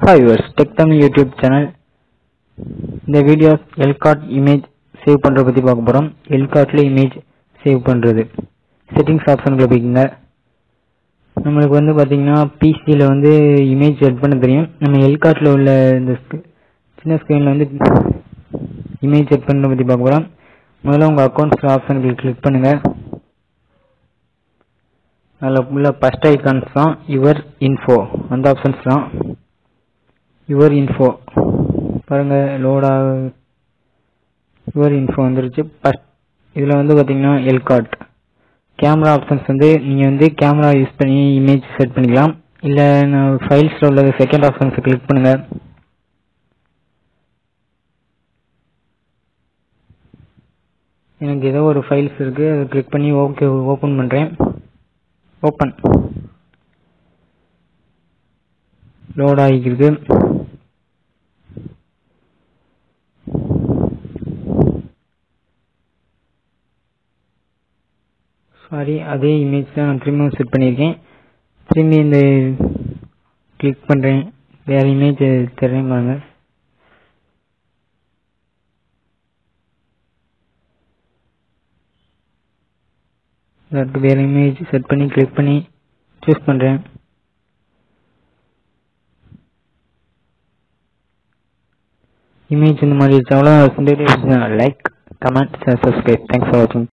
hi yours tech Tamil YouTube channel இந்த video ELCOT image save பண்ணுறத பற்றி பார்க்க போகிறோம் எல்காட்டில் இமேஜ் சேவ் பண்ணுறது செட்டிங்ஸ் ஆப்ஷனுக்குள்ள போய்க்குங்க நம்மளுக்கு வந்து பார்த்தீங்கன்னா பிசியில் வந்து இமேஜ் செட் பண்ண தெரியும் நம்ம எல்காட்டில் உள்ள இந்த sc- சின்ன ஸ்க்ரீனில் வந்து இமேஜ் செட் பண்ணுறத பற்றி பார்க்க போகிறோம் முதல்ல உங்கள் அக்கௌண்ட்ஸ் ஆப்ஷனுக்கு கிளிக் பண்ணுங்கள் அதில் உள்ள ஃபஸ்ட் ஐகான்ஸ் தான் யுவர் இன்ஃபோ அந்த ஆப்ஷன்ஸ் தான் யுவர் இன்ஃபோ பாருங்க லோடா யுவர் இன்ஃபோ வந்துருச்சு ஃபஸ்ட் இதில் வந்து பார்த்தீங்கன்னா எல்காட் கேமரா ஆப்ஷன்ஸ் வந்து நீங்கள் வந்து கேமரா யூஸ் பண்ணி இமேஜ் செட் பண்ணிக்கலாம் இல்லை நான் ஃபைல்ஸில் உள்ள செகண்ட் ஆப்ஷன்ஸை கிளிக் பண்ணுங்கள் எனக்கு ஏதோ ஒரு ஃபைல்ஸ் இருக்குது அதை கிளிக் பண்ணி ஓகே ஓப்பன் பண்ணுறேன் ஓப்பன் லோட் ஆகிக்கிறது சாரி அதே இமேஜ் தான் நான் திரும்பியும் செட் பண்ணியிருக்கேன் திரும்பி இந்த கிளிக் பண்ணுறேன் வேறு இமேஜ் தரேன் பாருங்க அதற்கு வேறு இமேஜ் செட் பண்ணி கிளிக் பண்ணி சூஸ் பண்ணுறேன் இமேஜ் இந்த மாதிரி இருந்துச்சு அவ்வளோ like comment subscribe thanks for வாட்சிங்